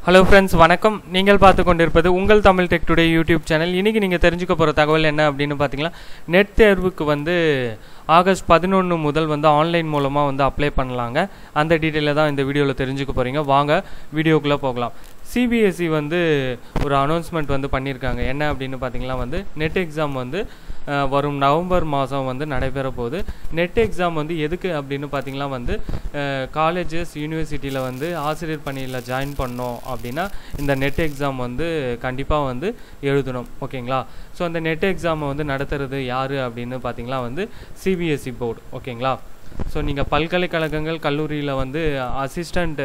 hello friends வணக்கம் நீங்கள் பார்த்து கொண்டிருப்பது உங்கள் Tamil tech today YouTube channel இன்றைக்கி நீங்கள் தெரிஞ்சுக்க போகிற தகவல் என்ன அப்படின்னு பார்த்தீங்கன்னா நெட் தேர்வுக்கு வந்து ஆகஸ்ட் பதினொன்று முதல் வந்து ஆன்லைன் மூலமாக வந்து அப்ளை பண்ணலாங்க அந்த டீட்டெயிலை தான் இந்த வீடியோவில் தெரிஞ்சுக்க போகிறீங்க வாங்க வீடியோக்குள்ளே போகலாம் சிபிஎஸ்சி வந்து ஒரு அனௌன்ஸ்மெண்ட் வந்து பண்ணியிருக்காங்க என்ன அப்படின்னு பார்த்தீங்கன்னா வந்து நெட் எக்ஸாம் வந்து அஹ், வரும் நவம்பர் மாதம் வந்து நடைபெற போகுது நெட் எக்ஸாம் வந்து எதுக்கு அப்படின்னு பார்த்தீங்கன்னா வந்து காலேஜஸ் யூனிவர்சிட்டியில் வந்து ஆசிரியர் பணியில் ஜாயின் பண்ணோம் அப்படின்னா இந்த நெட் எக்ஸாம் வந்து கண்டிப்பாக வந்து எழுதணும் ஓகேங்களா ஸோ அந்த நெட் எக்ஸாமை வந்து நடத்துறது யார் அப்படின்னு பார்த்தீங்கன்னா வந்து சிபிஎஸ்சி போர்டு ஓகேங்களா ஸோ நீங்கள் பல்கலைக்கழகங்கள் கல்லூரியில் வந்து அசிஸ்டண்ட்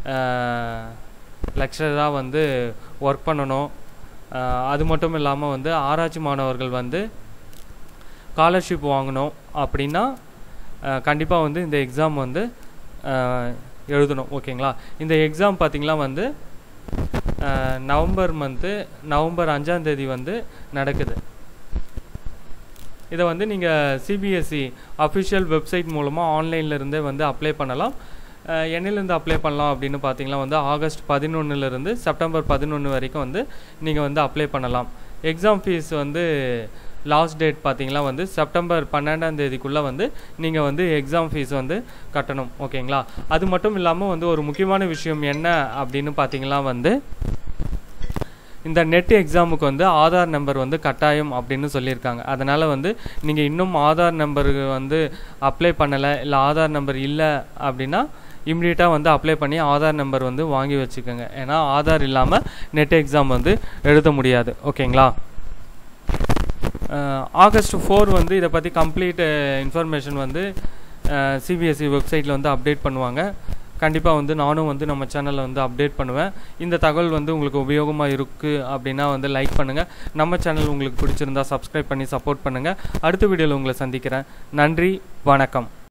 லெக்சராக வந்து ஒர்க் பண்ணணும் அஹ், அது மட்டும் இல்லாமல் வந்து ஆராய்ச்சி மாணவர்கள் வந்து ஸ்காலர்ஷிப் வாங்கணும் அப்படின்னா கண்டிப்பாக வந்து இந்த எக்ஸாம் வந்து அஹ், எழுதணும் ஓகேங்களா இந்த எக்ஸாம் பார்த்திங்கன்னா வந்து அஹ், நவம்பர் மந்த்து நவம்பர் அஞ்சாம் தேதி வந்து நடக்குது இதை வந்து நீங்கள் சிபிஎஸ்சி அஃபிஷியல் வெப்சைட் மூலமாக ஆன்லைனில் இருந்தே வந்து அப்ளை பண்ணலாம் அஹ், என்னிலேருந்து அப்ளை பண்ணலாம் அப்படின்னு பார்த்தீங்கன்னா வந்து ஆகஸ்ட் பதினொன்றுலேருந்து செப்டம்பர் பதினொன்று வரைக்கும் வந்து நீங்கள் வந்து அப்ளை பண்ணலாம் எக்ஸாம் ஃபீஸ் வந்து லாஸ்ட் டேட் பார்த்தீங்கன்னா வந்து செப்டம்பர் பன்னெண்டாம் தேதிக்குள்ளே வந்து நீங்கள் வந்து எக்ஸாம் ஃபீஸ் வந்து கட்டணும் ஓகேங்களா அது மட்டும் இல்லாமல் வந்து ஒரு முக்கியமான விஷயம் என்ன அப்படின்னு பார்த்தீங்கன்னா வந்து இந்த நெட் எக்ஸாமுக்கு வந்து ஆதார் நம்பர் வந்து கட்டாயம் அப்படின்னு சொல்லியிருக்காங்க அதனால் வந்து நீங்கள் இன்னும் ஆதார் நம்பருக்கு வந்து அப்ளை பண்ணலை இல்லை ஆதார் நம்பர் இல்லை அப்படின்னா இம்மிடியட்டாக வந்து அப்ளை பண்ணி ஆதார் நம்பர் வந்து வாங்கி வச்சுக்கோங்க ஏன்னா ஆதார் இல்லாமல் நெட் எக்ஸாம் வந்து எழுத முடியாது ஓகேங்களா ஆகஸ்ட் ஃபோர் வந்து இதை பற்றி கம்ப்ளீட் இன்ஃபர்மேஷன் வந்து சிபிஎஸ்சி வெப்சைட்டில் வந்து அப்டேட் பண்ணுவாங்க கண்டிப்பாக வந்து நானும் வந்து நம்ம சேனலில் வந்து அப்டேட் பண்ணுவேன் இந்த தகவல் வந்து உங்களுக்கு உபயோகமாக இருக்குது அப்படின்னா வந்து லைக் பண்ணுங்கள் நம்ம சேனல் உங்களுக்கு பிடிச்சிருந்தா சப்ஸ்கிரைப் பண்ணி சப்போர்ட் பண்ணுங்கள் அடுத்த வீடியோவில் உங்களை சந்திக்கிறேன் நன்றி வணக்கம்